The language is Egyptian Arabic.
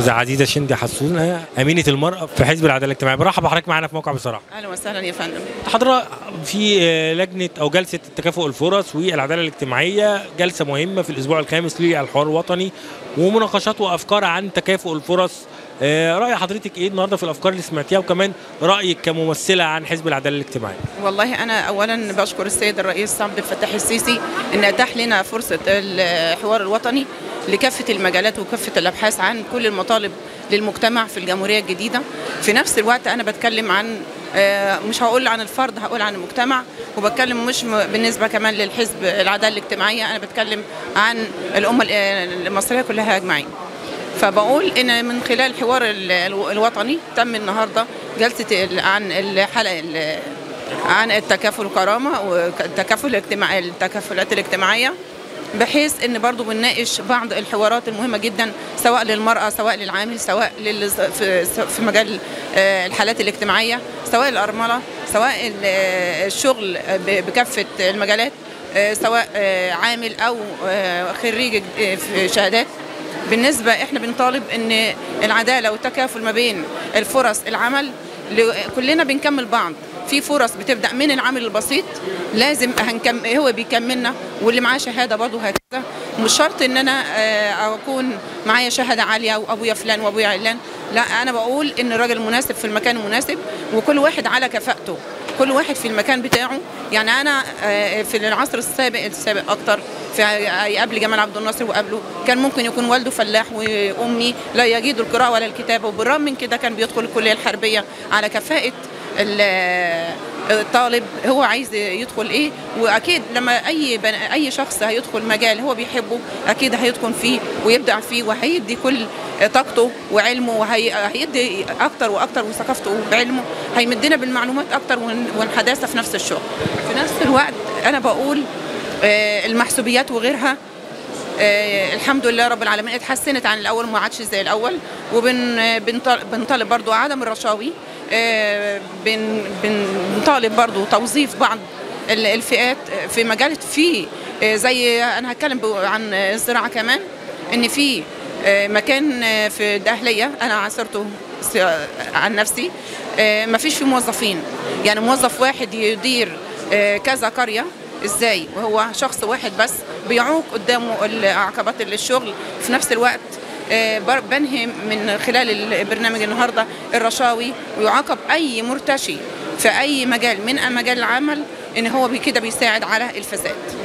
استاذه عزيزه شندي حسونه امينه المراه في حزب العداله الاجتماعيه برحب بحضرتك معانا في موقع بصراحه اهلا وسهلا يا فندم حضرتك في آه، لجنه او جلسه تكافؤ الفرص والعداله الاجتماعيه جلسه مهمه في الاسبوع الخامس للحوار الوطني ومناقشات وافكار عن تكافؤ الفرص آه، راي حضرتك ايه النهارده في الافكار اللي سمعتيها وكمان رايك كممثله عن حزب العداله الاجتماعيه والله انا اولا بشكر السيد الرئيس عبد الفتاح السيسي ان اتاح لنا فرصه الحوار الوطني لكافه المجالات وكافه الابحاث عن كل المطالب للمجتمع في الجمهوريه الجديده في نفس الوقت انا بتكلم عن آه، مش هقول عن الفرد هقول عن المجتمع وبتكلم مش م- بالنسبه كمان للحزب العداله الاجتماعيه انا بتكلم عن الامه ال- المصريه كلها اجمعين فبقول ان من خلال الحوار ال- الو- الوطني تم النهارده جلسه ال- عن الحلقه ال- عن التكافل الكرامه والتكافل الاجتماعي التكافلات الاجتماعيه بحيث ان برضو بنناقش بعض الحوارات المهمه جدا سواء للمراه سواء للعامل سواء لل في في مجال آه، الحالات الاجتماعيه سواء الارمله سواء ال- آه، الشغل ب- بكافه المجالات آه، سواء آه، عامل او آه، خريج آه، في شهادات بالنسبة احنا بنطالب ان العدالة والتكافل ما بين الفرص العمل ل- كلنا بنكمل بعض في فرص بتبدا من العامل البسيط لازم هنكم هو بيكملنا واللي معاه شهاده برضه هكذا مش شرط ان انا آه، اكون معايا شهاده عاليه وابويا فلان وابويا علان لا انا بقول ان الراجل مناسب في المكان المناسب وكل واحد على كفاءته كل واحد في المكان بتاعه يعني انا آه، في العصر السابق السابق اكتر في قبل جمال عبد الناصر وقبله كان ممكن يكون والده فلاح وامي لا يجيد القراءه ولا الكتابه وبالرغم من كده كان بيدخل الكليه الحربيه على كفاءه ال- الطالب هو عايز يدخل ايه واكيد لما اي بن... اي شخص هيدخل مجال هو بيحبه اكيد هيدخل فيه ويبدع فيه وهيدي كل طاقته وعلمه وهيدي اكتر واكتر وثقافته بعلمه هيمدنا بالمعلومات اكتر ون- والحداثه في نفس الشغل في نفس الوقت انا بقول آه، المحسوبيات وغيرها آه، الحمد لله رب العالمين اتحسنت عن الاول ما عادش زي الاول وبنطالب برضو عدم الرشاوي آه، بن- بن- بنطالب برضو توظيف بعض ال- الفئات في مجال في آه، زي انا هتكلم ب- عن الزراعه كمان ان في آه، مكان آه، في الدهليه انا عاصرته س- عن نفسي ما فيش فيه موظفين يعني موظف واحد يدير آه، كذا قريه ازاي وهو شخص واحد بس بيعوق قدامه العقبات اللي الشغل في نفس الوقت آه، بر- بنهي من خلال البرنامج النهارده الرشاوي ويعاقب اي مرتشي في اي مجال من مجال العمل ان هو بي- كده بيساعد على الفساد